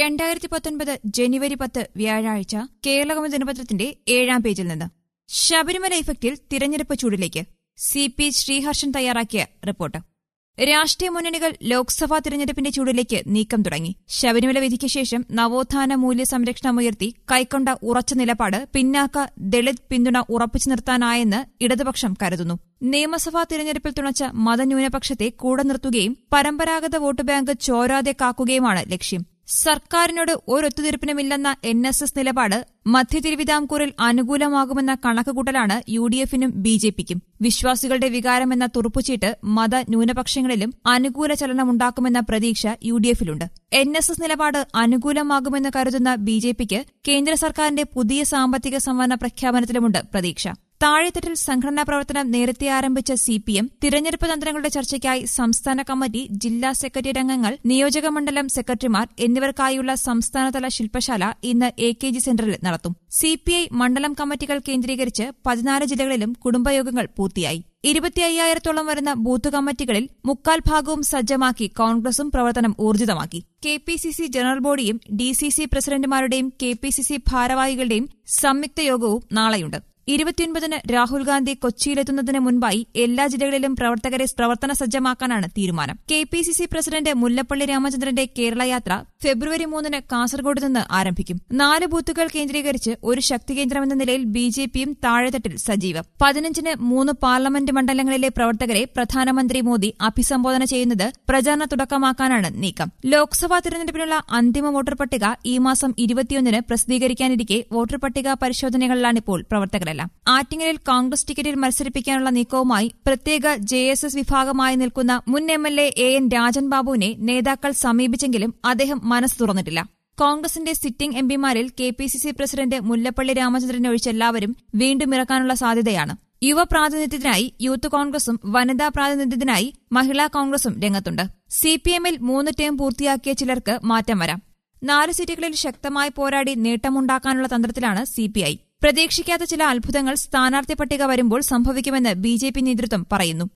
രണ്ടായിരത്തി പത്തൊൻപത് ജനുവരി പത്ത് വ്യാഴാഴ്ച കേരളകൗമുദി ദിനപത്രത്തിന്റെ ഏഴാം പേജിൽ നിന്ന് ശബരിമല ഇഫക്റ്റിൽ തിരഞ്ഞെടുപ്പ് ചൂടിലേക്ക് സി പി ശ്രീഹർഷൻ തയ്യാറാക്കിയ റിപ്പോർട്ട് രാഷ്ട്രീയ മുന്നണികൾ ലോക്സഭാ തിരഞ്ഞെടുപ്പിന്റെ ചൂടിലേക്ക് നീക്കം തുടങ്ങി ശബരിമല വിധിക്ക് ശേഷം നവോത്ഥാന മൂല്യ സംരക്ഷണമുയർത്തി കൈക്കൊണ്ട ഉറച്ച നിലപാട് പിന്നാക്ക ദളിത് പിന്തുണ ഉറപ്പിച്ചു നിർത്താനായെന്ന് ഇടതുപക്ഷം കരുതുന്നു നിയമസഭാ തിരഞ്ഞെടുപ്പിൽ തുണച്ച മതന്യൂനപക്ഷത്തെ കൂടെ നിർത്തുകയും പരമ്പരാഗത വോട്ട് ബാങ്ക് ചോരാതെ കാക്കുകയുമാണ് ലക്ഷ്യം സർക്കാരിനോട് ഒരൊത്തുതീർപ്പിനുമില്ലെന്ന എൻ എസ് എസ് നിലപാട് മധ്യ തിരുവിതാംകൂറിൽ അനുകൂലമാകുമെന്ന കണക്കുകൂട്ടലാണ് യു ഡി എഫിനും ബി ജെ പിക്കും വിശ്വാസികളുടെ വികാരമെന്ന തുറപ്പുചീട്ട് മത ന്യൂനപക്ഷങ്ങളിലും അനുകൂല ചലനമുണ്ടാക്കുമെന്ന പ്രതീക്ഷ യു ഡി എഫിലുണ്ട് എൻ എസ് എസ് നിലപാട് അനുകൂലമാകുമെന്ന് കരുതുന്ന ബി ജെ പിക്ക് കേന്ദ്ര സർക്കാരിന്റെ പുതിയ സാമ്പത്തിക സംവരണ പ്രഖ്യാപനത്തിലുമുണ്ട് പ്രതീക്ഷ താഴെത്തട്ടിൽ സംഘടനാ പ്രവർത്തനം നേരത്തെ ആരംഭിച്ച സിപിഎം തിരഞ്ഞെടുപ്പ് തന്ത്രങ്ങളുടെ ചർച്ചയ്ക്കായി സംസ്ഥാന കമ്മിറ്റി ജില്ലാ സെക്രട്ടേറിയറ്റ് അംഗങ്ങൾ നിയോജകമണ്ഡലം സെക്രട്ടറിമാർ എന്നിവർക്കായുള്ള സംസ്ഥാനതല ശില്പശാല ഇന്ന് എ കെ ജി സെന്ററിൽ നടത്തും സിപിഐ മണ്ഡലം കമ്മിറ്റികൾ കേന്ദ്രീകരിച്ച് പതിനാല് ജില്ലകളിലും കുടുംബയോഗങ്ങൾ പൂർത്തിയായി ഇരുപത്തി അയ്യായിരത്തോളം വരുന്ന ബൂത്ത് കമ്മിറ്റികളിൽ മുക്കാൽ ഭാഗവും സജ്ജമാക്കി കോൺഗ്രസും പ്രവർത്തനം ഊർജിതമാക്കി K P C C general ബോഡിയും ഡി സി സി പ്രസിഡന്റുമാരുടെയും കെ പി സി സി ഭാരവാഹികളുടെയും സംയുക്ത യോഗവും നാളെയുണ്ട് ഇരുപത്തിയൊൻപതിന് രാഹുൽ ഗാന്ധി കൊച്ചിയിലെത്തുന്നതിന് മുൻപായി എല്ലാ ജില്ലകളിലും പ്രവർത്തകരെ പ്രവർത്തന സജ്ജമാക്കാനാണ് തീരുമാനം K P C C president Mullappally രാമചന്ദ്രന്റെ കേരള യാത്ര ഫെബ്രുവരി മൂന്നിന് കാസർഗോഡ് നിന്ന് ആരംഭിക്കും നാല് ബൂത്തുകൾ കേന്ദ്രീകരിച്ച് ഒരു ശക്തി കേന്ദ്രമെന്ന നിലയിൽ ബി ജെ പിയും താഴെത്തട്ടിൽ സജീവം പതിനഞ്ചിന് മൂന്ന് പാർലമെന്റ് മണ്ഡലങ്ങളിലെ പ്രവർത്തകരെ പ്രധാനമന്ത്രി മോദി അഭിസംബോധന ചെയ്യുന്നത് പ്രചാരണ തുടക്കമാക്കാനാണ് നീക്കം ലോക്സഭാ തിരഞ്ഞെടുപ്പിനുള്ള അന്തിമ വോട്ടർ പട്ടിക ഈ മാസം ഇരുപത്തിയൊന്നിന് പ്രസിദ്ധീകരിക്കാനിരിക്കെ വോട്ടർ പട്ടിക പരിശോധനകളിലാണിപ്പോൾ പ്രവർത്തകരെല്ലാം ആറ്റിങ്ങലിൽ കോൺഗ്രസ് ടിക്കറ്റിൽ മത്സരിപ്പിക്കാനുള്ള നീക്കവുമായി പ്രത്യേക ജെ എസ് എസ് വിഭാഗമായി നിൽക്കുന്ന മുൻ M L A A N Rajan ബാബുവിനെ നേതാക്കൾ സമീപിച്ചെങ്കിലും അദ്ദേഹം മനസ്സ് തുറന്നിട്ടില്ല കോൺഗ്രസിന്റെ സിറ്റിംഗ് എംപിമാരിൽ K P C C president Mullappally Ramachandran ഒഴിച്ചെല്ലാവരും വീണ്ടും ഇറക്കാനുള്ള സാധ്യതയാണ് യുവ പ്രാതിനിധ്യത്തിനായി യൂത്ത് കോൺഗ്രസും വനിതാ പ്രാതിനിധ്യത്തിനായി മഹിളാ കോൺഗ്രസും രംഗത്തുണ്ട് സിപിഎമ്മിൽ മൂന്ന് ടേം പൂർത്തിയാക്കിയ ചിലർക്ക് മാറ്റം വരാം നാല് സീറ്റുകളിൽ ശക്തമായി പോരാടി നേട്ടമുണ്ടാക്കാനുള്ള തന്ത്രത്തിലാണ് സിപിഐ പ്രതീക്ഷിക്കാത്ത ചില അത്ഭുതങ്ങൾ സ്ഥാനാർത്ഥി പട്ടിക വരുമ്പോൾ സംഭവിക്കുമെന്ന് ബി ജെ പി നേതൃത്വം പറയുന്നു